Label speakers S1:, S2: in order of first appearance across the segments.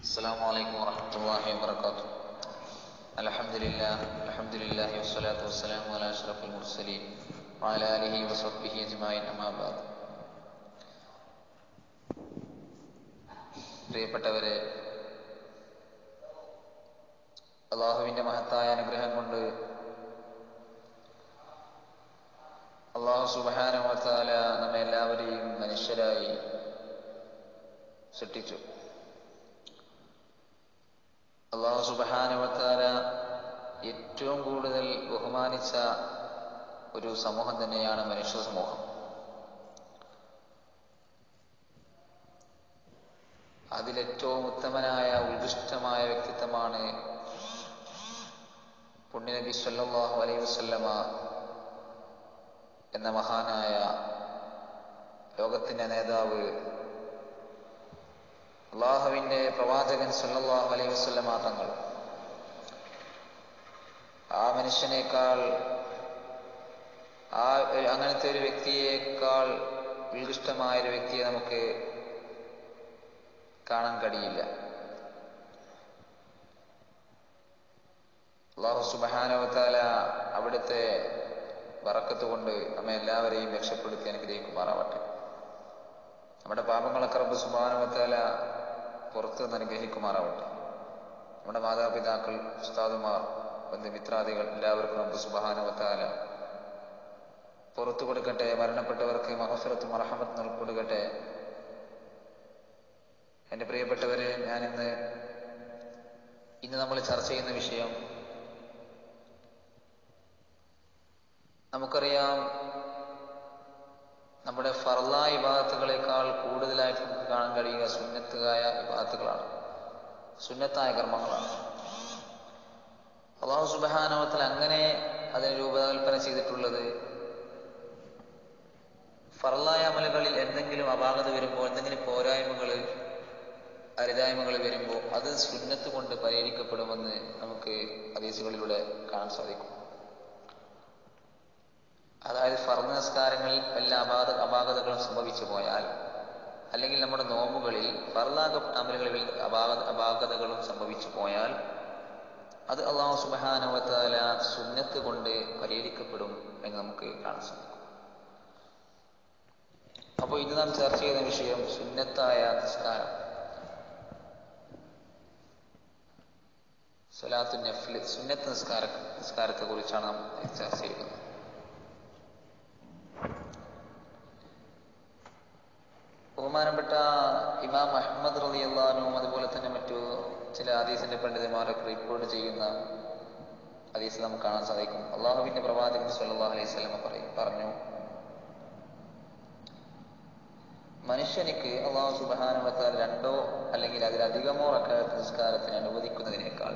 S1: السلام عليكم ورحمة الله وبركاته الحمد لله الحمد لله والصلاة والسلام على أشرف المرسلين وعلى آله وصحبه أجمعين أما بعد പ്രിയപ്പെട്ടവരെ അള്ളാഹുവിൻ്റെ മഹത്തായ അനുഗ്രഹം കൊണ്ട് അള്ളാഹു സുബാനുവത്താല നമ്മെ എല്ലാവരെയും മനുഷ്യരായി സൃഷ്ടിച്ചു അള്ളാഹു സുബാനുവത്താല ഏറ്റവും കൂടുതൽ ബഹുമാനിച്ച ഒരു സമൂഹം തന്നെയാണ് മനുഷ്യ സമൂഹം അതിലേറ്റവും ഉത്തമനായ ഉത്കൃഷ്ടമായ വ്യക്തിത്വമാണ് പുണ്യനബി സല്ലല്ലാഹു അലൈഹി വസല്ലമ എന്ന മഹാനായ ലോകത്തിന്റെ നേതാവ് അള്ളാഹുവിന്റെ പ്രവാചകൻ സല്ലല്ലാഹു അലൈഹി വസല്ലമ തങ്ങൾ ആ മനുഷ്യനേക്കാൾ ആ അങ്ങനത്തെ ഒരു വ്യക്തിയേക്കാൾ ഉത്കൃഷ്ടമായ ഒരു വ്യക്തിയെ നമുക്ക് കാണാൻ കഴിയില്ല അള്ളാഹു സുബാനവത്താല അവിടുത്തെ വറക്കത്ത് കൊണ്ട് നമ്മെ എല്ലാവരെയും രക്ഷപ്പെടുത്തി അനുഗ്രഹിക്കുമാറാവട്ടെ നമ്മുടെ പാപങ്ങളൊക്കെ റബ്ബ് സുബാനവത്താല പുറത്തു നിന്ന് അനുഗ്രഹിക്കുമാറാവട്ടെ നമ്മുടെ മാതാപിതാക്കൾ ഉസ്താദുമാർ ബന്ധുമിത്രാദികൾ എല്ലാവർക്കും റബ്ബ് സുബാനവത്താല പുറത്തു കൊടുക്കട്ടെ മരണപ്പെട്ടവർക്ക് മഹസുറത്തും അറഹമത്ത് കൊടുക്കട്ടെ എൻ്റെ പ്രിയപ്പെട്ടവരെ ഞാനിന്ന് ഇന്ന് നമ്മൾ ചർച്ച ചെയ്യുന്ന വിഷയം നമുക്കറിയാം നമ്മുടെ ഫർല ഇബാദത്തുകളെക്കാൾ കൂടുതലായിട്ട് നമുക്ക് കാണാൻ കഴിയുക സുന്നത്തായ ഇബാദത്തുകളാണ് സുന്നത്തായ കർമ്മങ്ങളാണ് അള്ളാഹു സുബാനവത്തിൽ അങ്ങനെ അതിന് രൂപകൽപ്പന ചെയ്തിട്ടുള്ളത് ഫറലായ അമലുകളിൽ എന്തെങ്കിലും അപാകത വരുമ്പോൾ എന്തെങ്കിലും പോരായ്മകൾ അരുതായ്മകൾ വരുമ്പോൾ അത് സുന്നത്ത് കൊണ്ട് പരിഹരിക്കപ്പെടുമെന്ന് നമുക്ക് ഹദീസുകളിലൂടെ കാണാൻ സാധിക്കും അതായത് ഫർദ് നമസ്കാരങ്ങളിൽ വല്ല അപാക അപാകതകളും സംഭവിച്ചു പോയാൽ അല്ലെങ്കിൽ നമ്മുടെ നോമ്പുകളിൽ ഫർദാക അമലുകളിൽ അപാക അപാകതകളും സംഭവിച്ചു പോയാൽ അത് അള്ളാഹു സുബാനവത്താല സുന്നത്ത് കൊണ്ട് പരിഹരിക്കപ്പെടും എന്ന് നമുക്ക് കാണാൻ സാധിക്കും അപ്പോൾ ഇന്ന് നാം ചർച്ച ചെയ്യുന്ന വിഷയം സുന്നത്തായ നിസ്കാരം സലാത്തു നഫ്ല് സുന്നത്ത് നിസ്കാര നിസ്കാരത്തെ കുറിച്ചാണ് നാം ചർച്ച ചെയ്യുന്നത് ബഹുമാനപ്പെട്ട ഇമാം അഹമ്മദ് റലി അള്ളഹാനും അതുപോലെ തന്നെ മറ്റു ചില ഹദീസിന്റെ പണ്ഡിതന്മാരൊക്കെ റിപ്പോർട്ട് ചെയ്യുന്ന ഹദീസ് നമുക്ക് കാണാൻ സാധിക്കും അള്ളാഹുവിന്റെ പ്രവാചകൻ സല്ലല്ലാഹു അലൈഹി സ്വലമ പറയും പറഞ്ഞു മനുഷ്യനിക്ക് അള്ളാഹു സുബാനുവത്താൽ രണ്ടോ അല്ലെങ്കിൽ അതിലധികമോ റക്കാത്ത് നിസ്കാരത്തിന് അനുവദിക്കുന്നതിനേക്കാൾ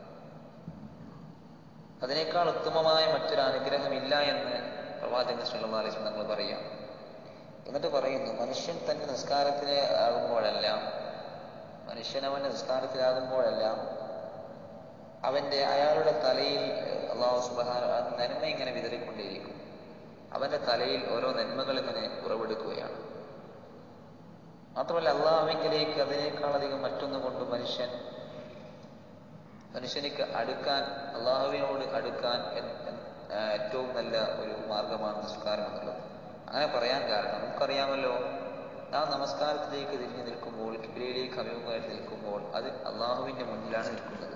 S1: അതിനേക്കാൾ ഉത്തമമായ മറ്റൊരു അനുഗ്രഹമില്ല എന്ന് പ്രവാചകൻ സല്ലല്ലാഹു അലൈഹി വസല്ലം നമ്മൾ പറയാം എന്നിട്ട് പറയുന്നു മനുഷ്യൻ തന്റെ നിസ്കാരത്തിന് ആകുമ്പോഴെല്ലാം മനുഷ്യൻ അവന്റെ നിസ്കാരത്തിലാകുമ്പോഴെല്ലാം അവന്റെ അയാളുടെ തലയിൽ അള്ളാഹു സുബാന നന്മ ഇങ്ങനെ വിതറിക്കൊണ്ടേയിരിക്കും അവന്റെ തലയിൽ ഓരോ നന്മകൾ ഇങ്ങനെ ഉറവെടുക്കുകയാണ് മാത്രമല്ല അള്ളാഹുവിങ്കിലേക്ക് അതിനേക്കാളധികം മറ്റൊന്നും കൊണ്ട് മനുഷ്യൻ മനുഷ്യനിക്ക് അടുക്കാൻ അള്ളാഹുവിനോട് അടുക്കാൻ ഏറ്റവും നല്ല ഒരു മാർഗമാണ് നിസ്കാരം എന്നുള്ളത് അങ്ങനെ പറയാൻ കാരണം നമുക്കറിയാമല്ലോ നാം നമസ്കാരത്തിലേക്ക് തിരിഞ്ഞു നിൽക്കുമ്പോൾ കിബിലയിലേക്ക് അഭിമുഖമായിട്ട് നിൽക്കുമ്പോൾ അത് അള്ളാഹുവിന്റെ മുന്നിലാണ് നിൽക്കുന്നത്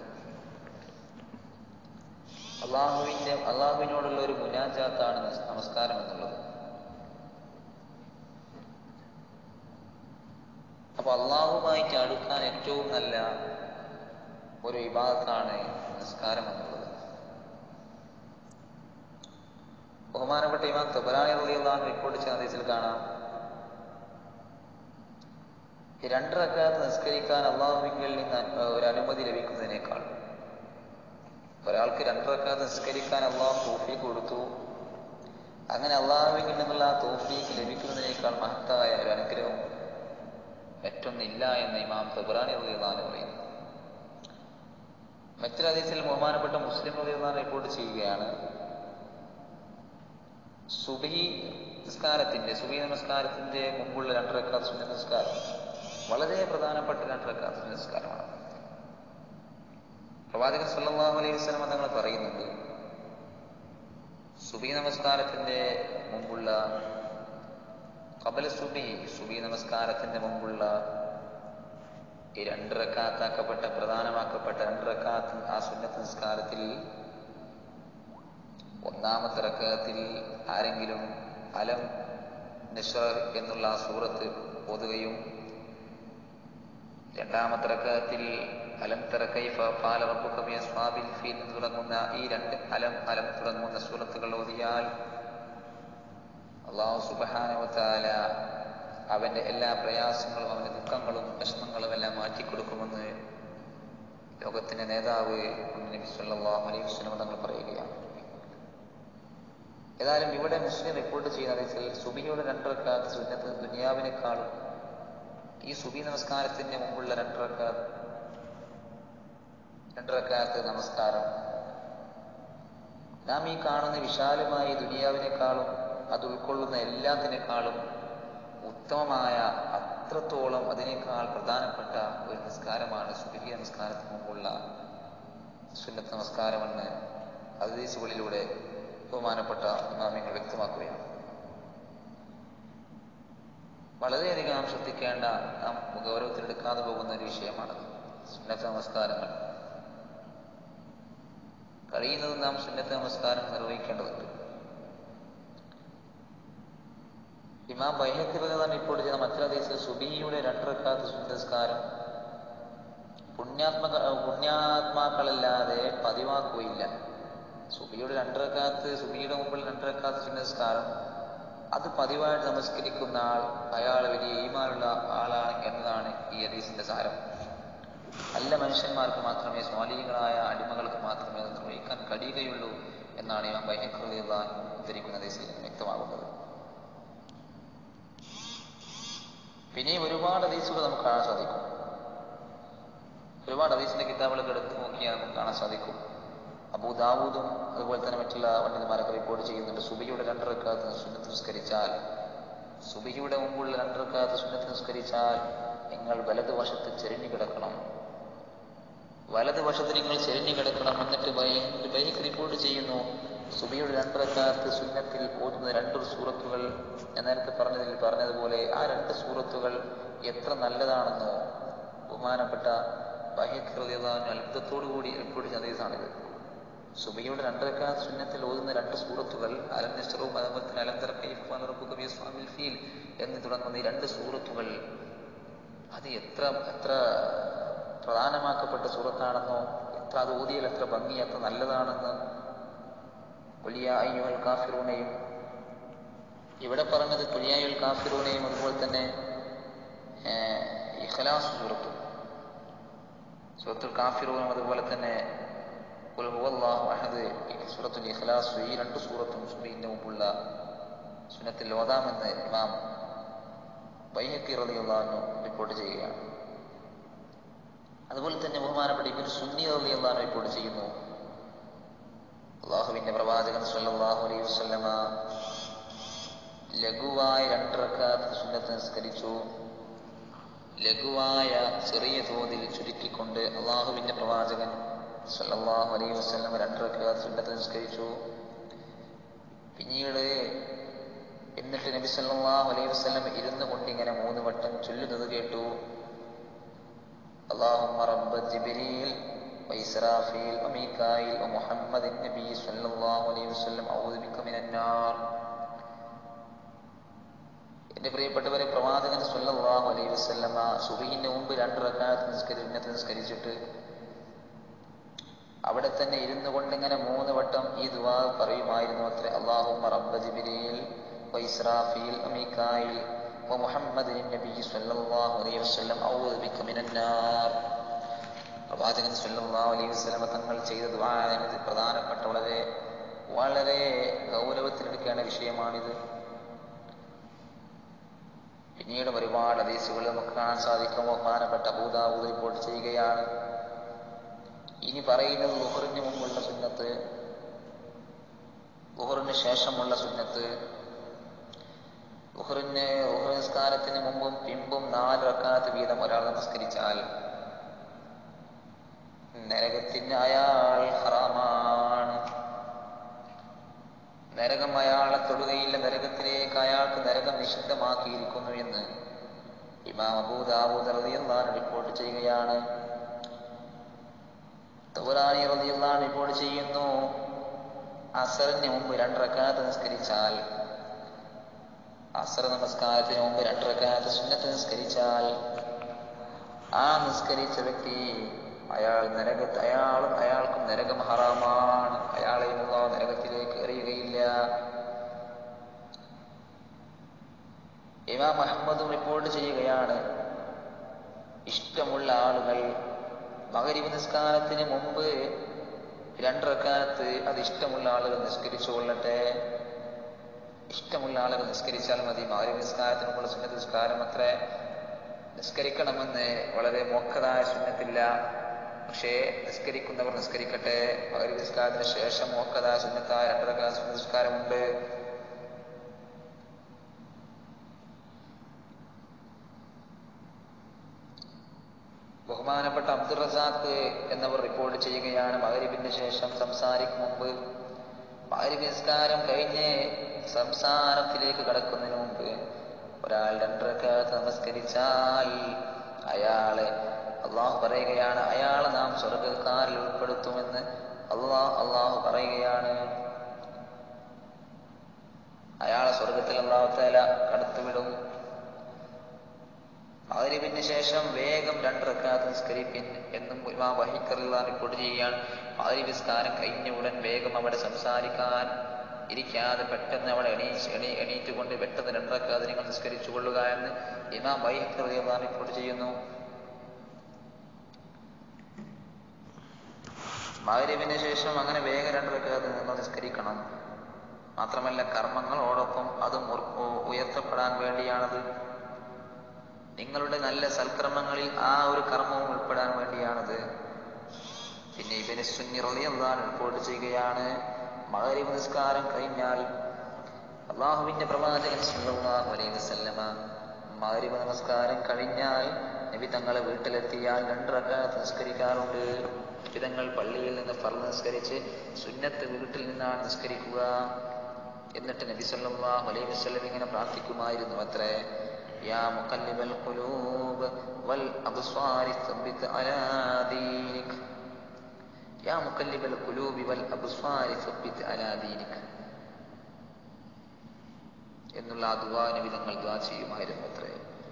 S1: അള്ളാഹുവിന്റെ അള്ളാഹുവിനോടുള്ള ഒരു മുനാജാത്താണ് നമസ്കാരം എന്നുള്ളത് അപ്പൊ അള്ളാഹുമായിട്ട് അടുക്കാൻ ഏറ്റവും നല്ല ഒരു വിഭാഗത്താണ് നിസ്കാരം എന്നുള്ളത് ബഹുമാനപ്പെട്ട ഇമാം തബറാനി റളിയല്ലാഹു റിപ്പോർട്ട് ചെയ്ത ഹദീസിൽ കാണാം രണ്ട് റക്കാത്ത് നിസ്കരിക്കാൻ അള്ളാഹുവിങ്കിൽ നിന്ന് ഒരു അനുമതി ലഭിക്കുന്നതിനേക്കാൾ ഒരാൾക്ക് രണ്ട് റക്കാത്ത് നിസ്കരിക്കാൻ അള്ളാഹു തോഫീക്ക് കൊടുത്തു അങ്ങനെ അള്ളാഹുവിൽ നിന്നുള്ള ആ തോഫീക്ക് ലഭിക്കുന്നതിനേക്കാൾ മഹത്തായ ഒരു അനുഗ്രഹം മറ്റൊന്നില്ല എന്ന് ഇമാം തബറാനി റളിയല്ലാഹു പറയുന്നു മറ്റൊരു ഹദീസിൽ ബഹുമാനപ്പെട്ട മുസ്ലിം റളിയല്ലാഹു റിപ്പോർട്ട് ചെയ്യുകയാണ് സുബഹി നിസ്കാരത്തിന്റെ സുബഹി നമസ്കാരത്തിന്റെ മുമ്പുള്ള രണ്ടരക്കാർ സുന്ന നിസ്കാരം വളരെ പ്രധാനപ്പെട്ട രണ്ട് റക്കാത്ത് നിസ്കാരമാണ് പ്രവാചകൻ സല്ലല്ലാഹു അലൈഹി വസല്ലം തങ്ങൾ പറയുന്നുണ്ട് സുബി നമസ്കാരത്തിന്റെ മുമ്പുള്ള കബല സുബി സുബി നമസ്കാരത്തിന്റെ മുമ്പുള്ള ഈ രണ്ട് റക്കാത്താക്കപ്പെട്ട പ്രധാനമാക്കപ്പെട്ട രണ്ട് റക്കാത്ത് ആ സുന്നത്ത് നിസ്കാരത്തിൽ ഒന്നാമത്തെ റക്കാത്തിൽ ആരെങ്കിലും അലം നിശ്ര എന്നുള്ള ആ സൂറത്ത് ഓതുകയും രണ്ടാമത്തെ റക്കാത്തിൽ അലം തറ കൈഫ ഫാല റബ്ബുക ബി അസ്ഹാബിൽ ഫീൽ എന്ന് തുടങ്ങുന്ന ഈ രണ്ട് അലം അലം തുടങ്ങുന്ന സൂറത്തുകൾ ഓതിയാൽ അള്ളാഹു സുബ്ഹാനഹു വ തആല അവന്റെ എല്ലാ പ്രയാസങ്ങളും അവന്റെ ദുഃഖങ്ങളും വിഷമങ്ങളും എല്ലാം മാറ്റിക്കൊടുക്കുമെന്ന് ലോകത്തിന്റെ നേതാവ് നബി സല്ലല്ലാഹു അലൈഹി വസല്ലം തങ്ങൾ പറയുകയാണ് ഏതായാലും ഇവിടെ മുസ്ലിം റിപ്പോർട്ട് ചെയ്യുന്നത് സുബിയുടെ രണ്ടരക്കാത്ത് സുന്നത്ത് ദുനിയാവിനേക്കാളും ഈ സുബി നമസ്കാരത്തിന്റെ മുമ്പുള്ള രണ്ടരക്കാത്ത് രണ്ടരക്കാത്ത് നമസ്കാരം നാം ഈ കാണുന്ന വിശാലമായ ദുനിയാവിനേക്കാളും അത് ഉൾക്കൊള്ളുന്ന എല്ലാത്തിനേക്കാളും ഉത്തമമായ അത്രത്തോളം അതിനേക്കാൾ പ്രധാനപ്പെട്ട ഒരു നിസ്കാരമാണ് സുബിഹി നമസ്കാരത്തിന് മുമ്പുള്ള സുന്നത്ത് നമസ്കാരമെന്ന് ഹദീസുകളിലൂടെ ബഹുമാനപ്പെട്ട ഇമാമിങ്ങൾ വ്യക്തമാക്കുകയാണ് വളരെയധികം നാം ശ്രദ്ധിക്കേണ്ട നാം ഗൗരവത്തിലെടുക്കാതെ പോകുന്ന ഒരു വിഷയമാണ് സുന്നത്ത് നമസ്കാരങ്ങൾ കഴിയുന്നതും നാം സുന്നത്ത് നമസ്കാരം നിർവഹിക്കേണ്ടതുണ്ട് ഇമാം ബൈഹത്തിബാൻ ഇപ്പോൾ ചെയ്ത മറ്റൊരു ഹദീസിൽ സുബിയുടെ രണ്ടരക്കാത്ത സുന്നസ്കാരം പുണ്യാത്മക പുണ്യാത്മാക്കളല്ലാതെ പതിവാക്കുകയില്ല സുബിയുടെ രണ്ടരക്കാത്ത് സുബിയുടെ മുമ്പിൽ രണ്ടരക്കാത്ത് സുന്നസ്കാരം അത് പതിവായിട്ട് നമസ്കരിക്കുന്ന ആൾ അയാൾ വലിയ ഈമാനുള്ള ആളാണ് എന്നതാണ് ഈ ഹദീസിന്റെ സാരം നല്ല മനുഷ്യന്മാർക്ക് മാത്രമേ സ്വാലികളായ അടിമകൾക്ക് മാത്രമേ അത് നിർവഹിക്കാൻ കഴിയുകയുള്ളൂ എന്നാണ് ഇമാം ബൈഹക്കുള്ള ഉദ്ധരിക്കുന്ന ഹദീസിൽ വ്യക്തമാകുന്നത് പിന്നെയും ഒരുപാട് ഹദീസുകൾ നമുക്ക് കാണാൻ സാധിക്കും ഒരുപാട് ഹദീസിന്റെ കിതാബുകളൊക്കെ എടുത്ത് നോക്കിയാൽ നമുക്ക് കാണാൻ സാധിക്കും അബൂ ദാവൂദും അതുപോലെ തന്നെ മറ്റുള്ള പണ്ഡിതന്മാരൊക്കെ റിപ്പോർട്ട് ചെയ്യുന്നുണ്ട് സുബിയുടെ രണ്ടരക്കാലത്ത് സുന്നത്ത് നിസ്കരിച്ചാൽ സുബിയുടെ മുമ്പുള്ള രണ്ടരക്കാലത്ത് സുന്നത്ത് നിസ്കരിച്ചാൽ നിങ്ങൾ വലതുവശത്ത് ചെരിഞ്ഞു കിടക്കണം വലതുവശത്ത് നിങ്ങൾ ചെരിഞ്ഞു കിടക്കണം എന്നിട്ട് ബൈക്ക് റിപ്പോർട്ട് ചെയ്യുന്നു സുബിയുടെ രണ്ടരക്കാലത്ത് സുന്നത്തിൽ ഓതുന്ന രണ്ട് സൂറത്തുകൾ ഞാൻ നേരത്തെ പറഞ്ഞതിൽ പറഞ്ഞതുപോലെ ആ രണ്ട് സൂറത്തുകൾ എത്ര നല്ലതാണെന്നോ ബഹുമാനപ്പെട്ട ബഹിഖ്രതിയാൻ അത്ഭുതത്തോടു കൂടി റിപ്പോർട്ട് ചെയ്ത ഹദീസാണിത് സുബിയുടെ രണ്ടരക്കാ സുന്നത്തിൽ ഓതുന്ന രണ്ട് സൂറത്തുകൾ അലം നിസ്റവും അതുപോലെ തന്നെ അലന്തർ കൈഫാൽ ഫീൽ എന്ന് തുടങ്ങുന്ന ഈ രണ്ട് സൂറത്തുകൾ അത് എത്ര എത്ര പ്രധാനമാക്കപ്പെട്ട സൂറത്താണെന്നോ എത്ര അത് ഓതിയാൽ എത്ര ഭംഗി എത്ര നല്ലതാണെന്ന് കുലിയായുൽ കാഫിറൂനെയും ഇവിടെ പറഞ്ഞത് കുലിയായുൽ കാഫിറൂനെയും അതുപോലെ തന്നെ ഇഖലാസ് സൂറത്തും സൂറത്തുൽ കാഫിറൂനും അതുപോലെ തന്നെ അഹദ് സൂറത്തുൽ ഇഖ്ലാസ് ഈ രണ്ട് സൂറത്തും സുബീന്റെ മുമ്പുള്ള സുന്നത്തിൽ ഓതാമെന്ന് ഇമാം ബൈഹക്കി റളിയല്ലാഹു റിപ്പോർട്ട് ചെയ്യുകയാണ് അതുപോലെ തന്നെ ബഹുമാനപ്പെട്ട ഇബിൻ സുന്നി റളിയല്ലാഹു റിപ്പോർട്ട് ചെയ്യുന്നു അള്ളാഹുവിന്റെ പ്രവാചകൻ സല്ലല്ലാഹു അലൈഹി വസല്ലമ ലഘുവായ രണ്ടറക്കാത്ത് സുന്നത്ത് നിസ്കരിച്ചു ലഘുവായ ചെറിയ തോതിൽ ചുരുക്കിക്കൊണ്ട് അള്ളാഹുവിന്റെ പ്രവാചകൻ സല്ലല്ലാഹു അലൈഹി വസല്ലം രണ്ടരക്കാത്ത് സുന്നത്ത് നിസ്കരിച്ചു പിന്നീട് എന്നിട്ട് നബി സല്ലല്ലാഹു അലൈഹി വസല്ലം ഇരുന്നു കൊണ്ട് ഇങ്ങനെ മൂന്ന് വട്ടം ചൊല്ലുന്നത് കേട്ടു اللهم رب جبريل وإسرافيل وميكائيل ومحمد النبي صلى الله عليه وسلم أعوذ بك من النار എന്റെ പ്രിയപ്പെട്ടവരെ പ്രവാചകൻ സല്ലല്ലാഹു അലൈഹി വസല്ലമ സുബഹിന്റെ മുമ്പ് രണ്ട് റക്കാത്ത് നിസ്കരി ഉന്നത്ത് നിസ്കരിച്ചിട്ട് അവിടെ തന്നെ ഇരുന്നു കൊണ്ട് ഇങ്ങനെ മൂന്ന് വട്ടം ഈ ദുവാ പറയുമായിരുന്നു അത്ര അള്ളാഹുമ്മ റബ്ബ ജിബ്രീൽ വൈസ്രാഫീൽ അമീക്കായിൽ ومحمد النبي صلى الله عليه وسلم أعوذ بك من النار പ്രവാചകൻ സല്ലല്ലാഹു അലൈഹി വസല്ലമ തങ്ങൾ ചെയ്ത ദുആ എന്നത് പ്രധാനപ്പെട്ട വളരെ വളരെ ഗൗരവത്തിലെടുക്കേണ്ട വിഷയമാണിത് പിന്നീട് ഒരുപാട് ഹദീസുകൾ നമുക്ക് കാണാൻ സാധിക്കും ബഹുമാനപ്പെട്ട അബൂദാവൂദ് റിപ്പോർട്ട് ചെയ്യുകയാണ് ഇനി പറയുന്നത് ലുഹറിന് മുമ്പുള്ള സുന്നത്ത് ലുഹറിന് ശേഷമുള്ള സുന്നത്ത് ഉഹറിന് ഉഹർ നിസ്കാരത്തിന് മുമ്പും പിമ്പും നാല് റക്കാത്ത് വീതം ഒരാൾ നമസ്കരിച്ചാൽ നരകത്തിന് അയാൾ ഹറാമാണ് നരകം അയാളെ തൊടുകയില്ല നരകത്തിലേക്ക് അയാൾക്ക് നരകം നിഷിദ്ധമാക്കിയിരിക്കുന്നു എന്ന് ഇമാം അബൂദാബൂദ് റളിയല്ലാഹു റിപ്പോർട്ട് ചെയ്യുകയാണ് തൗറാനി റളിയല്ലാഹു റിപ്പോർട്ട് ചെയ്യുന്നു അസറിന് മുമ്പ് രണ്ട് റക്കാത്ത് നിസ്കരിച്ചാൽ അസർ നമസ്കാരത്തിന് മുമ്പ് രണ്ട് റക്കാത്ത് സുന്നത്ത് നിസ്കരിച്ചാൽ ആ നിസ്കരിച്ച വ്യക്തി അയാൾ നരകത്ത് അയാളും അയാൾക്കും നരകം ഹറാമാണ് അയാളെയും അള്ളാഹു നരകത്തിലേക്ക് എറിയുകയില്ല ഇമാം അഹമ്മദും റിപ്പോർട്ട് ചെയ്യുകയാണ് ഇഷ്ടമുള്ള ആളുകൾ മകരിവ് നിസ്കാരത്തിന് മുമ്പ് രണ്ടറക്കാലത്ത് അത് ഇഷ്ടമുള്ള ആളുകൾ നിസ്കരിച്ചു കൊള്ളട്ടെ ഇഷ്ടമുള്ള ആളുകൾ നിസ്കരിച്ചാൽ മതി മകരിവ് നിസ്കാരത്തിന് മുമ്പുള്ള സുന്നത്ത് നിസ്കാരം അത്ര നിസ്കരിക്കണമെന്ന് വളരെ മോക്കതായ സുന്നത്തില്ല പക്ഷേ നിസ്കരിക്കുന്നവർ നിസ്കരിക്കട്ടെ മകരിവ് നിസ്കാരത്തിന് ശേഷം മോക്കതായ സുന്നത്തായ രണ്ടരക്കാല സുന്നത്ത് നിസ്കാരമുണ്ട് ബഹുമാനപ്പെട്ട അബ്ദുൾ റസാഖ് എന്നവർ റിപ്പോർട്ട് ചെയ്യുകയാണ് മകരിബിന് ശേഷം സംസാരിക്കും മുമ്പ് മകരിബ് നിസ്കാരം കഴിഞ്ഞ് സംസാരത്തിലേക്ക് കടക്കുന്നതിന് മുമ്പ് ഒരാൾ രണ്ടരക്കാലത്ത് നമസ്കരിച്ചാൽ അയാളെ അള്ളാഹു പറയുകയാണ് അയാളെ നാം സ്വർഗക്കാരിൽ ഉൾപ്പെടുത്തുമെന്ന് അള്ളാഹ് അള്ളാഹു പറയുകയാണ് അയാളെ സ്വർഗത്തിൽ അള്ളാഹു തല കടത്തുവിടും മകരിബിന് ശേഷം വേഗം രണ്ട് റക്കാത്ത് നിസ്കരിപ്പിൻ എന്നും ഇമാം വഹിക്കറില്ല റിപ്പോർട്ട് ചെയ്യുകയാണ് മകരിബ് നിസ്കാരം കഴിഞ്ഞ ഉടൻ വേഗം അവിടെ സംസാരിക്കാൻ ഇരിക്കാതെ പെട്ടെന്ന് അവിടെ എണീച്ച് എണീ എണീറ്റുകൊണ്ട് പെട്ടെന്ന് രണ്ട് റക്കാത്ത് നിങ്ങൾ നിസ്കരിച്ചു കൊള്ളുക എന്ന് ഇമാം വഹിക്കറിയുള്ള റിപ്പോർട്ട് ചെയ്യുന്നു മകരിബിന് ശേഷം അങ്ങനെ വേഗം രണ്ട് റക്കാത്ത് നിങ്ങൾ നിസ്കരിക്കണം മാത്രമല്ല കർമ്മങ്ങളോടൊപ്പം അതും ഉയർത്തപ്പെടാൻ വേണ്ടിയാണത് നിങ്ങളുടെ നല്ല സൽക്കർമ്മങ്ങളിൽ ആ ഒരു കർമ്മവും ഉൾപ്പെടാൻ വേണ്ടിയാണത് പിന്നെ ഇവന് സുന്നിറളിയല്ലാൻ റിപ്പോർട്ട് ചെയ്യുകയാണ് മകരിബ് നിസ്കാരം കഴിഞ്ഞാൽ അള്ളാഹുവിന്റെ പ്രവാചകൻ സല്ലല്ലാഹു അലൈഹി വസല്ലമ മകരിബ് നമസ്കാരം കഴിഞ്ഞാൽ നബി തങ്ങളെ വീട്ടിലെത്തിയാൽ രണ്ട് റക്കാത്ത് നിസ്കരിക്കാറുണ്ട് നബി തങ്ങൾ പള്ളിയിൽ നിന്ന് ഫർള് നിസ്കരിച്ച് സുന്നത്ത് വീട്ടിൽ നിന്നാണ് നിസ്കരിക്കുക എന്നിട്ട് നബി സല്ലല്ലാഹു അലൈഹി വസല്ലം ഇങ്ങനെ പ്രാർത്ഥിക്കുമായിരുന്നു അത്രേ يا مقلب القلوب والأبصار ثبت على دينك يا مقلب القلوب والأبصار ثبت على دينك എന്നുള്ള ആ ദുവാ നബി തങ്ങൾ ദ്വാ ചെയ്യുമായിരുന്നു അത്രേ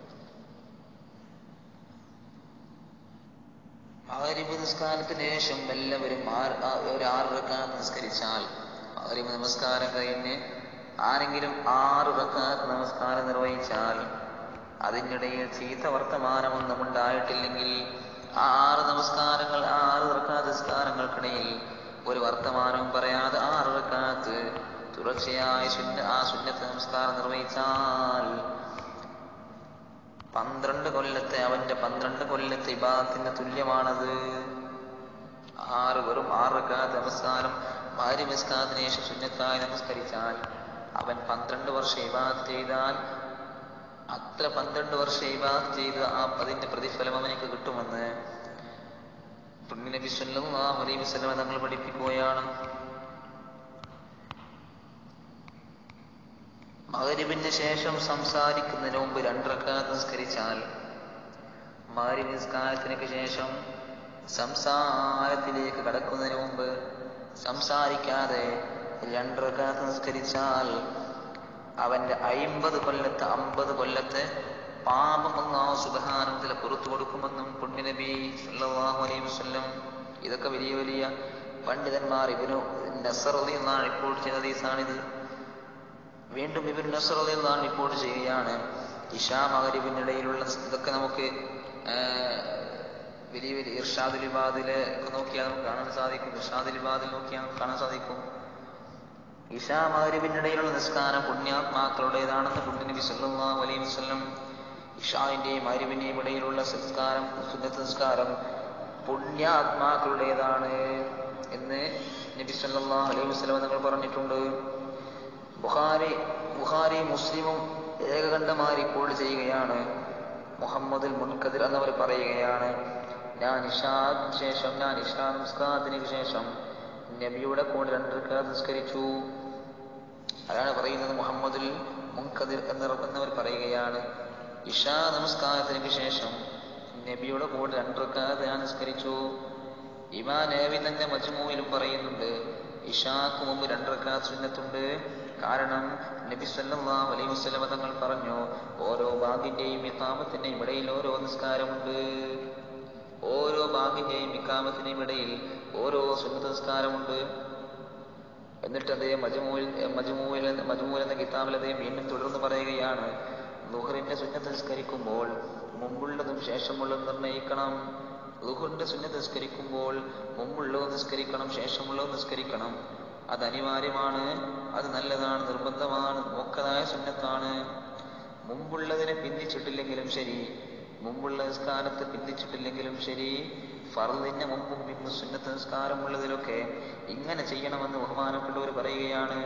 S1: മകരിബ് നിസ്കാരത്തിന് ശേഷം എല്ലാവരും ആറ് ഒരു ആറ് റക്കാത്ത് നിസ്കരിച്ചാൽ മകരിബ് നമസ്കാരം കഴിഞ്ഞ് ആരെങ്കിലും ആറ് റക്കാത്ത് നമസ്കാരം നിർവഹിച്ചാൽ അതിനിടയിൽ ചീത്ത വർത്തമാനമൊന്നും ഉണ്ടായിട്ടില്ലെങ്കിൽ ആ ആറ് നമസ്കാരങ്ങൾ ആ ആറ് റക്കാത്ത് നിസ്കാരങ്ങൾക്കിടയിൽ ഒരു വർത്തമാനവും പറയാതെ ആറ് റക്കാത്ത് തുടർച്ചയായി സുന്ന ആ സുന്നത്ത് നമസ്കാരം നിർവഹിച്ചാൽ പന്ത്രണ്ട് കൊല്ലത്തെ അവന്റെ പന്ത്രണ്ട് കൊല്ലത്തെ ഇബാദത്തിന് തുല്യമാണത് ആറ് വെറും ആറ് റക്കാത്ത് നമസ്കാരം ഭാര്യ നമസ്കാരത്തിന് ശേഷം സുന്നത്തായി നമസ്കരിച്ചാൽ അവൻ പന്ത്രണ്ട് വർഷം ഇബാദ് ചെയ്താൽ അത്ര പന്ത്രണ്ട് വർഷം ഇബാദ് ചെയ്ത് ആ അതിന്റെ പ്രതിഫലം അവനക്ക് കിട്ടുമെന്ന് നബി സല്ലല്ലാഹു അലൈഹി വസല്ലം തങ്ങൾ പഠിപ്പിക്കുകയാണ് മകരിബിന് ശേഷം സംസാരിക്കുന്നതിന് മുമ്പ് രണ്ടറക്കാത്ത് നിസ്കരിച്ചാൽ മകരിബ് നിസ്കാരത്തിനൊക്കെ ശേഷം സംസാരത്തിലേക്ക് കടക്കുന്നതിന് മുമ്പ് സംസാരിക്കാതെ രണ്ടറക്കാത്ത് നിസ്കരിച്ചാൽ അവന്റെ അയിമ്പത് കൊല്ലത്തെ അമ്പത് കൊല്ലത്തെ പാപം അള്ളാഹു സുബഹാനത്തിൽ പുറത്തു കൊടുക്കുമെന്നും പുണ്യനബി സല്ലല്ലാഹു അലൈഹി വസല്ലം ഇതൊക്കെ വലിയ വലിയ പണ്ഡിതന്മാർ ഇവനു നസർ എന്നാണ് റിപ്പോർട്ട് ചെയ്ത ഹദീസാണിത് വീണ്ടും ഇവർ നസർ എന്നാണ് റിപ്പോർട്ട് ചെയ്യുകയാണ് ഇഷാ മകരിബിനിടയിലുള്ള ഇതൊക്കെ നമുക്ക് വലിയ വലിയ ഇർഷാദുലിബാദില് ഒക്കെ നോക്കിയാൽ നമുക്ക് കാണാൻ സാധിക്കും ഇർഷാദുലിബാദിൽ നോക്കിയാൽ നമുക്ക് കാണാൻ സാധിക്കും ഇഷാ മകരിബിനിടയിലുള്ള നിസ്കാരം പുണ്യാത്മാക്കളുടേതാണെന്ന് പുണ്യനബി സല്ലല്ലാഹു അലൈഹി വസല്ലം ഇഷാവിന്റെയും മകരിബിന്റെയും ഇടയിലുള്ള സംസ്കാരം സുന്നത്ത് നിസ്കാരം പുണ്യാത്മാക്കളുടേതാണ് എന്ന് നബി സല്ലല്ലാഹു അലൈഹി വസല്ലം നിങ്ങൾ പറഞ്ഞിട്ടുണ്ട് ബുഖാരി ബുഖാരി മുസ്ലിമും ഏകകണ്ഠമായി റിപ്പോർട്ട് ചെയ്യുകയാണ് മുഹമ്മദുൽ മുൻകദിർ എന്നവർ പറയുകയാണ് ഞാൻ ഇഷാക്ക് ശേഷം ഞാൻ ഇഷാ നമസ്കാരത്തിന് ശേഷം നബിയുടെ കൂടെ രണ്ടരക്കാർ നിസ്കരിച്ചു അതാണ് പറയുന്നത് മുഹമ്മദുൽ മുൻകദിർ എന്നവർ എന്നവർ പറയുകയാണ് ഇഷാ നമസ്കാരത്തിന് ശേഷം നബിയുടെ കൂടെ രണ്ടരക്കാർ ഞാൻ നിസ്കരിച്ചു ഇമാ നബി തന്നെ മജ്മൂയിലും പറയുന്നുണ്ട് ഇഷാക്ക് മുമ്പ് രണ്ടരക്കാർ സുന്നത്തുണ്ട് കാരണം നബി സല്ലല്ലാഹു അലൈഹി വസല്ലം തങ്ങൾ പറഞ്ഞു ഓരോ ബാഗിന്റെയും ഇക്കാമത്തിന്റെയും ഇടയിൽ ഓരോ നിസ്കാരമുണ്ട് ഓരോ ബാഗിന്റെയും ഇക്കാമത്തിന്റെയും ഇടയിൽ ഓരോ സുന്നത്ത് നിസ്കാരമുണ്ട് എന്നിട്ട് അദ്ദേഹം മജമൂൽ മജമൂൽ മജമൂൽ എന്ന കിതാബിൽ അദ്ദേഹം വീണ്ടും തുടർന്ന് പറയുകയാണ് ലുഹറിന്റെ സുന്നത്ത് നിസ്കരിക്കുമ്പോൾ മുമ്പുള്ളതും ശേഷമുള്ളതും നിർണ്ണയിക്കണം ലുഹറിന്റെ സുന്നത്ത് നിസ്കരിക്കുമ്പോൾ മുമ്പുള്ളതും നിസ്കരിക്കണം ശേഷമുള്ളതും നിസ്കരിക്കണം അത് അനിവാര്യമാണ് അത് നല്ലതാണ് നിർബന്ധമാണ് നോക്കതായ സുന്നത്താണ് മുമ്പുള്ളതിനെ പിന്തിച്ചിട്ടില്ലെങ്കിലും ശരി മുമ്പുള്ള നിസ്കാരത്തെ പിന്തിച്ചിട്ടില്ലെങ്കിലും ശരി ഫർദിന്റെ മുമ്പും പിമ്പും സുന്നത്ത് നിസ്കാരമുള്ളതിലൊക്കെ ഇങ്ങനെ ചെയ്യണമെന്ന് ബഹുമാനപ്പെട്ടവർ പറയുകയാണ്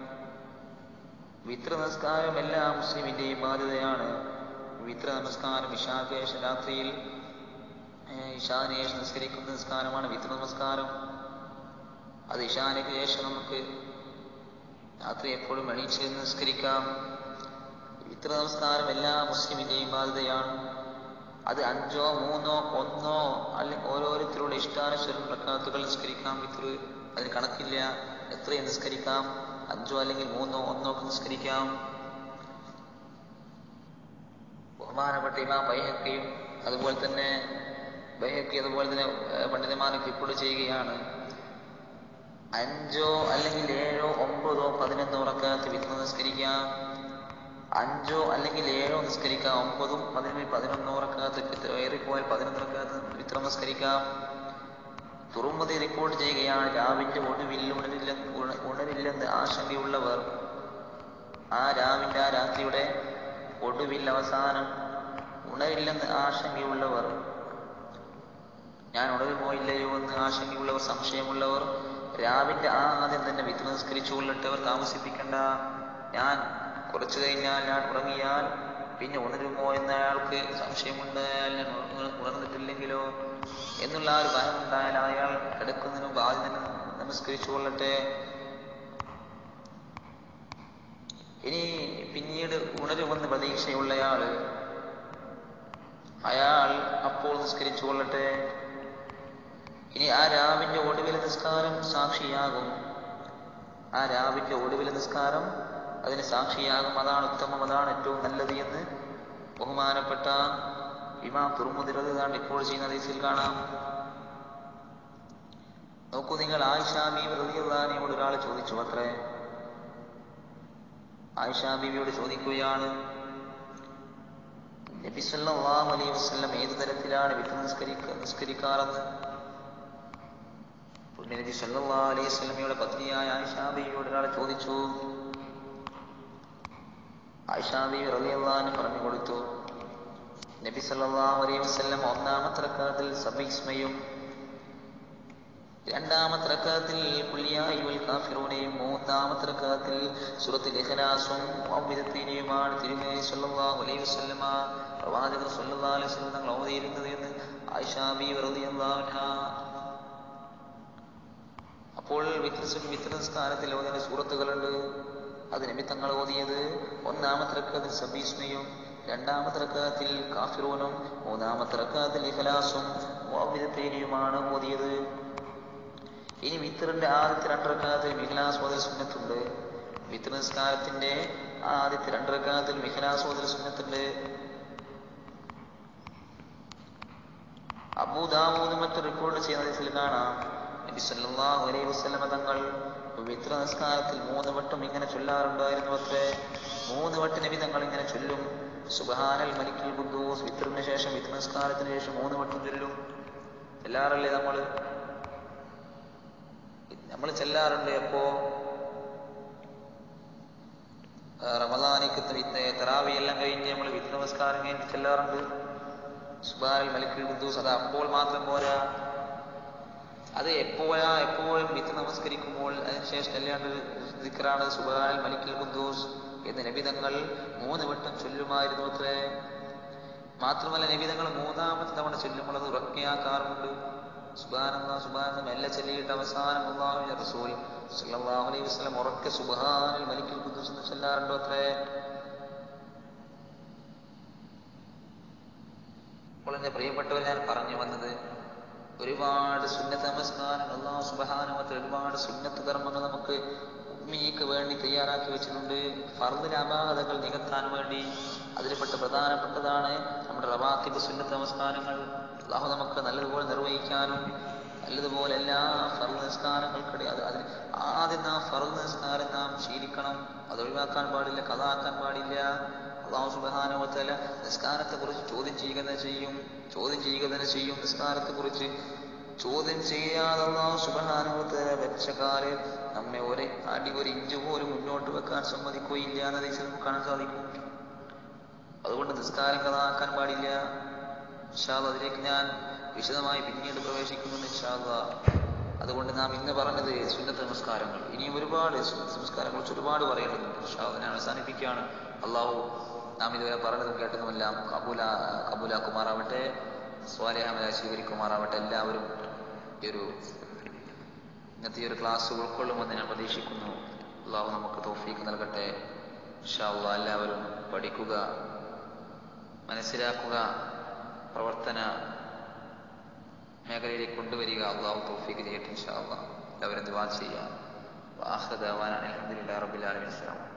S1: വിത്ര നമസ്കാരം എല്ലാ മുസ്ലിമിന്റെയും ബാധ്യതയാണ് വിത്ര നമസ്കാരം ഇഷാകേശ രാത്രിയിൽ ഇഷാനേഷ് നിസ്കരിക്കുന്ന നിസ്കാരമാണ് വിത്ര നമസ്കാരം അത് ഇഷാനയ്ക്ക് ശേഷം നമുക്ക് രാത്രി എപ്പോഴും എണീച്ച് നിസ്കരിക്കാം വിത്ര നമസ്കാരം എല്ലാ മുസ്ലിമിന്റെയും ബാധ്യതയാണ് അത് അഞ്ചോ മൂന്നോ ഒന്നോ അല്ലെങ്കിൽ ഓരോരുത്തരുടെ ഇഷ്ടാനുസരണം പ്രക്കാത്തുകൾ നിസ്കരിക്കാം വിത്ര അതിന് കണക്കില്ല എത്രയും നിസ്കരിക്കാം അഞ്ചോ അല്ലെങ്കിൽ മൂന്നോ ഒന്നോ ഒക്കെ നിസ്കരിക്കാം ബഹുമാനപ്പെട്ട ഇമാം ബൈഹക്കയും അതുപോലെ തന്നെ ബൈഹക്കി അതുപോലെ തന്നെ പണ്ഡിതന്മാരൊക്കെ ഇപ്പോൾ ചെയ്യുകയാണ് അഞ്ചോ അല്ലെങ്കിൽ ഏഴോ ഒമ്പതോ പതിനൊന്നോ ഉറക്കാത്ത് വിത്ത് നിസ്കരിക്കാം അഞ്ചോ അല്ലെങ്കിൽ ഏഴോ നിസ്കരിക്കാം ഒമ്പതും പതിനൊന്ന് പതിനൊന്നോ ഉറക്കാത്ത് ഏറിപ്പോയാൽ പതിനൊന്നിറക്കാത്ത് വിത്ത് നമസ്കരിക്കാം തുറമുതി റിപ്പോർട്ട് ചെയ്യുകയാണ് രാവിന്റെ ഒടുവിൽ ഉണരില്ല ഉണരില്ലെന്ന് ആശങ്കയുള്ളവർ ആ രാവിന്റെ ആ രാത്രിയുടെ ഒടുവിൽ അവസാനം ഉണരില്ലെന്ന് ആശങ്കയുള്ളവർ ഞാൻ ഉണർന്നു പോയില്ലയോ എന്ന് ആശങ്കയുള്ളവർ സംശയമുള്ളവർ രാവിന്റെ ആ ആദ്യം തന്നെ വിത്ത് നിസ്കരിച്ചു കൊള്ളിട്ടവർ താമസിപ്പിക്കണ്ട ഞാൻ കുറച്ചു കഴിഞ്ഞാൽ ഞാൻ ഉറങ്ങിയാൽ പിന്നെ ഉണരുമോ എന്ന അയാൾക്ക് സംശയമുണ്ടായാൽ ഞാൻ ഉണർന്നിട്ടില്ലെങ്കിലോ എന്നുള്ള ആ ഒരു ഭയമുണ്ടായാൽ അയാൾ കിടക്കുന്നതിന് മുമ്പ് ആദ്യം തന്നെ നമസ്കരിച്ചു കൊള്ളട്ടെ ഇനി പിന്നീട് ഉണരുമെന്ന് പ്രതീക്ഷയുള്ളയാള് അയാൾ അപ്പോൾ നിസ്കരിച്ചു കൊള്ളട്ടെ ഇനി ആ രാവിന്റെ ഒടുവിലെ നിസ്കാരം സാക്ഷിയാകും ആ രാവിന്റെ ഒടുവിലെ നിസ്കാരം അതിന് സാക്ഷിയാകും അതാണ് ഉത്തമം അതാണ് ഏറ്റവും നല്ലത് എന്ന് ബഹുമാനപ്പെട്ട ഇമാം തുറമുതിരതാണ് ഇപ്പോൾ ചെയ്യുന്ന ഹദീസിൽ കാണാം നോക്കൂ നിങ്ങൾ ആയിഷാ ബീവി റളിയല്ലാഹുവിനോട് ഒരാൾ ചോദിച്ചു അത്രേ ആയിഷാ ബീവിയോട് ചോദിക്കുകയാണ് നബി സല്ലല്ലാഹു അലൈഹി വസല്ലം ഏത് തരത്തിലാണ് വിത്ത് നിസ്കരിക്ക നിസ്കരിക്കാറെന്ന് നബി സല്ലല്ലാഹു അലൈഹി വസല്ലമയുടെ പത്നിയായ ആയിഷാ ബീവിയോട് ഒരാൾ ചോദിച്ചു ആയിഷാ ബീവി റളിയല്ലാഹു അൻഹ പറഞ്ഞു കൊടുത്തു നബി സല്ലല്ലാഹു അലൈഹി വസല്ലം ഒന്നാമത്തെ റക്അത്തിൽ സബിസ്മയും രണ്ടാമത്തെ റക്അത്തിൽ കുല്യായുൽ കാഫിറൂനെയും മൂന്നാമത്തെ റക്അത്തിൽ സൂറത്തുൽ ഇഖ്ലാസും അവ്വിദത്തിനെയുമാണ് തിരുമേനി സല്ലല്ലാഹു അലൈഹി വസല്ലമ പ്രവാചകർ സല്ലല്ലാഹു അലൈഹി വസല്ലം തങ്ങൾ ഓതിയിരുന്നത് എന്ന് ആയിഷാ ബീവി റളിയല്ലാഹു അൻഹ അപ്പോൾ വിത്രസ്കാരത്തിൽ ഓതിയ സൂറത്തുകളുണ്ട് അത് നബി തങ്ങൾ ഓതിയത് ഒന്നാമത്തെ റക്കത്തിൽ സബീസ്മയും രണ്ടാമത്തെ റക്കത്തിൽ കാഫിറൂനും മൂന്നാമത്തെ റക്കത്തിൽ ഇഖലാസും മുഅവ്വിദത്തൈനിയുമാണ് ഓതിയത് ഇനി വിത്തറിന്റെ ആദ്യത്തെ രണ്ടരക്കാലത്തിൽ ഇഖ്ലാസ് ഓതൽ സുന്നത്തുണ്ട് വിത്തർ നിസ്കാരത്തിന്റെ ആദ്യത്തെ രണ്ടരക്കാലത്തിൽ ഇഖ്ലാസ് ഓതൽ സുന്നത്തുണ്ട് അബൂദാവൂദ് മറ്റ് റിപ്പോർട്ട് ചെയ്യുന്നതിൽ കാണാം നബി സല്ലല്ലാഹു അലൈഹി വസല്ലമ തങ്ങൾ വിത്ര നിസ്കാരത്തിൽ മൂന്ന് വട്ടം ഇങ്ങനെ ചൊല്ലാറുണ്ടായിരുന്നു അത്രേ മൂന്ന് വട്ടം നബി തങ്ങൾ ഇങ്ങനെ ചൊല്ലും സുബഹാനൽ മലിക്കുൽ ഖുദ്ദൂസ് വിത്രിന് ശേഷം വിത്ര നിസ്കാരത്തിന് ശേഷം മൂന്ന് വട്ടം ചൊല്ലും ചെല്ലാറല്ലേ നമ്മൾ നമ്മൾ ചെല്ലാറുണ്ട് എപ്പോ റമദാനിക്ക് തെറാവി എല്ലാം കഴിഞ്ഞ് നമ്മൾ വിത്ത് നമസ്കാരം കഴിഞ്ഞ് ചെല്ലാറുണ്ട് സുബാനൽ മലിക്കുൽ ഖുദ്ദൂസ് അത് അപ്പോൾ മാത്രം പോരാ അത് എപ്പോഴാ എപ്പോഴും വിത്ത് നമസ്കരിക്കുമ്പോൾ അതിനുശേഷം അല്ലാണ്ട് ദിക്റാണ് സുബാനൽ മലിക്കുൽ ഖുദ്ദൂസ് എന്ന് നബിതങ്ങൾ മൂന്ന് വട്ടം ചൊല്ലുമായിരുന്നു അത്രേ മാത്രമല്ല നബിതങ്ങൾ മൂന്നാമത്തെ തവണ ചൊല്ലുമ്പോൾ അത് ഉറക്കിയാക്കാറുണ്ട് സുബാനെന്ന സുബാനെന്ന് മെല്ലെ ചൊല്ലിയിട്ട് അവസാനം അള്ളാഹുവിന്റെ റസൂൽ സല്ലല്ലാഹു അലൈഹി വസല്ലം ഉറക്കെ സുബ്ഹാനൽ മലിക്കുൽ ഖുദ്ദൂസ് എന്ന് ചൊല്ലാറുണ്ടോ അത്രേ അപ്പോൾ എൻ്റെ പ്രിയപ്പെട്ടവർ ഞാൻ പറഞ്ഞു വന്നത് ഒരുപാട് സുന്നത്ത് നമസ്കാരം അള്ളാഹു സുബഹാനുമത്തിൽ ഒരുപാട് സുന്നത്ത് കർമ്മങ്ങൾ നമുക്ക് ഉമ്മീക്ക് വേണ്ടി തയ്യാറാക്കി വെച്ചിട്ടുണ്ട് ഫർദിന് അപാകതകൾ നികത്താൻ വേണ്ടി അതിൽപ്പെട്ട പ്രധാനപ്പെട്ടതാണ് നമ്മുടെ റവാത്തിബ് സുന്നത്ത് നമസ്കാരങ്ങൾ അള്ളാഹു നമുക്ക് നല്ലതുപോലെ നിർവഹിക്കാനും നല്ലതുപോലെ എല്ലാ ഫർദ് നിസ്കാരങ്ങൾക്കിടെ അത് അതിൽ ആദ്യം നാം ഫർദ് നിസ്കാരം നാം ശീലിക്കണം അത് ഒഴിവാക്കാൻ പാടില്ല കഥാക്കാൻ പാടില്ല അള്ളാഹു സുബാനുവത്തല നിസ്കാരത്തെ കുറിച്ച് ചോദ്യം ചെയ്യുക തന്നെ ചെയ്യും ചോദ്യം ചെയ്യുക തന്നെ ചെയ്യും നിസ്കാരത്തെ കുറിച്ച് ചോദ്യം ചെയ്യാതെ അള്ളാഹു സുബാനുവത്തല വെച്ച കാല് നമ്മെ ഒരു അടി ഒരു ഇഞ്ച് പോലും മുന്നോട്ട് വെക്കാൻ സമ്മതിക്കുകയില്ല എന്നത് ഇതിൽ നമുക്ക് കാണാൻ സാധിക്കും അതുകൊണ്ട് നിസ്കാരം കഥാക്കാൻ പാടില്ല ഇൻഷാല്ല അതിലേക്ക് ഞാൻ വിശദമായി പിന്നീട് പ്രവേശിക്കുന്നുണ്ട് ഇൻഷാല്ല അതുകൊണ്ട് നാം ഇന്ന് പറഞ്ഞത് സുന്നത്ത് നമസ്കാരങ്ങൾ ഇനിയും ഒരുപാട് സുന്നത്ത് നമസ്കാരങ്ങളെ കുറിച്ച് ഒരുപാട് പറയേണ്ടതുണ്ട് ഇൻഷാല്ല ഞാൻ അവസാനിപ്പിക്കുകയാണ് അള്ളാഹു നാം ഇതുവരെ പറഞ്ഞതും കേട്ടതുമെല്ലാം കബൂല കബൂലാക്കുമാറാവട്ടെ സ്വാലേഹമല സ്വീകരിക്കുമാറാവട്ടെ എല്ലാവരും ഈ ഒരു ഇന്നത്തെ ഈ ഒരു ക്ലാസ് ഉൾക്കൊള്ളുമെന്ന് ഞാൻ പ്രതീക്ഷിക്കുന്നു അള്ളാഹു നമുക്ക് തോഫീക്ക് നൽകട്ടെ ഇൻഷാ അള്ളാഹ് എല്ലാവരും പഠിക്കുക മനസ്സിലാക്കുക പ്രവർത്തന മേഖലയിലേക്ക് കൊണ്ടുവരിക അള്ളാഹു തോഫീക്ക് ചെയ്യട്ടെ ഇൻഷാ അള്ളാഹ് എല്ലാവരും ദുവാ ചെയ്യാം വാഹൃദാവാനാണ് അലഹദില്ലാ റബ്ബിൽ ആലമീൻ അസ്സലാമു